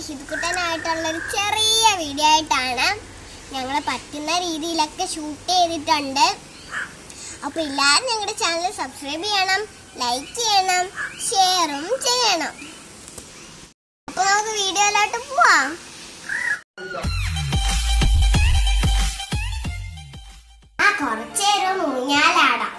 ഹിതുക്കുട്ടനായിട്ടുള്ള ഒരു ചെറിയ വീഡിയോ ആയിട്ടാണ് ഞങ്ങൾ പറ്റുന്ന രീതിയിലൊക്കെ ഷൂട്ട് ചെയ്തിട്ടുണ്ട് അപ്പോൾ എല്ലാവരും ഞങ്ങളുടെ ചാനൽ സബ്സ്ക്രൈബ് ചെയ്യണം ലൈക്ക് ചെയ്യണം ഷെയറും ചെയ്യണം അപ്പോൾ നമുക്ക് വീഡിയോയിലോട്ട് പോവാം ആ കുറച്ചേരം ഊഞ്ഞാലാടാം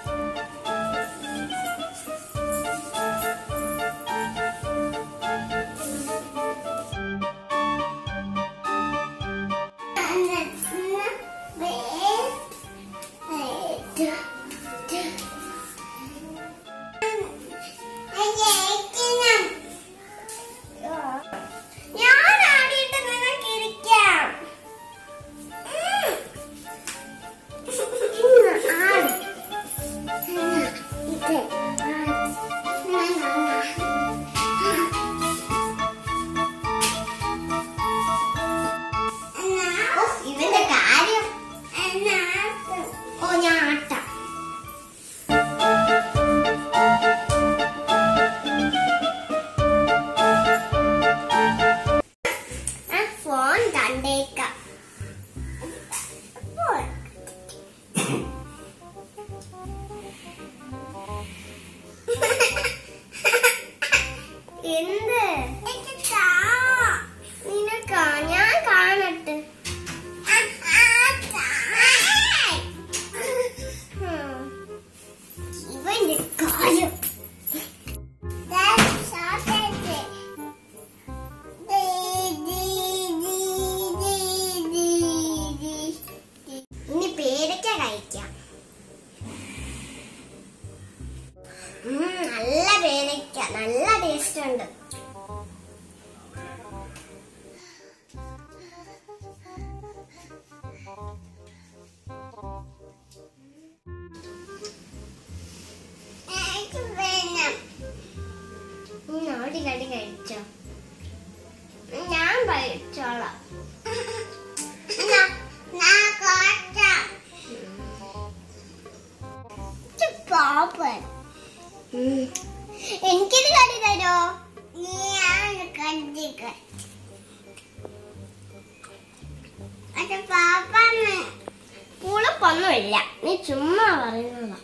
ഞാൻ ആടിയിട്ട് നിങ്ങൾക്ക് ഇരിക്കാം ഉം. ഇന്ന് ആട്. ഇന്ന് ഇത് ആട്. ഉഫ്, ഇവന്റെ കാര്യം ഓ ഞാൻ ആട്ടാം ആ, ഫോൺ കണ്ടേക്കാം ഫോൺ. എന്ത് നിനക്കാ ഞാൻ കാണട്ടെ ഉം. ഇവന്റെ കാര്യം ഇനി പേരക്ക കഴിക്കാം ഉം, നല്ല പേരക്ക നല്ല ടേസ്റ്റ് ഉണ്ട് ഉം, ഒരു കടി കഴിച്ചോ ഞാൻ കഴിച്ചോളാം എന്നാ, ഇത് പാപ്പൻ. ഉം. എനിക്കൊരു കടി തരോ പുളിപ്പൊന്നുമില്ല നീ ചുമ്മാ പറയുന്നതാ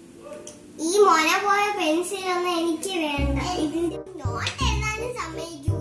ഈ മൊന പോയ പെൻസിലൊന്നും എനിക്ക് വേണ്ട ഇതിന്റെ നോട്ട് എഴുതാനും സമ്മതിക്കൂ